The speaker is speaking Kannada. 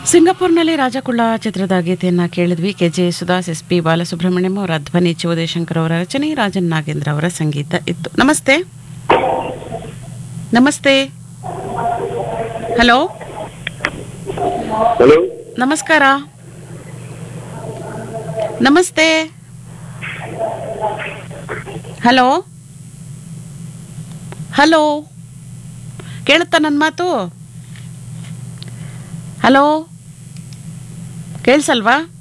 ಸಿಂಗಾಪುರ್ನಲ್ಲಿ ರಾಜಕುಳ್ಳ ಚಿತ್ರದ ಗೀತೆಯನ್ನ ಕೇಳಿದ್ವಿ K J Yesudas S P Balasubrahmanyam ಅವರ ಧ್ವನಿ ಚಿ ಉದಯಶಂಕರ್ ಅವರ ರಚನೆ ರಾಜನ್ ನಾಗೇಂದ್ರ ಅವರ ಸಂಗೀತ ಇತ್ತು ನಮಸ್ತೆ ನಮಸ್ತೆ ಹಲೋ ಹಲೋ ನಮಸ್ಕಾರ ನಮಸ್ತೆ ಹಲೋ ಹಲೋ ಕೇಳುತ್ತಾ ನನ್ನ ಮಾತು ಹಲೋ ಕೇಳಿಸಲ್ವಾ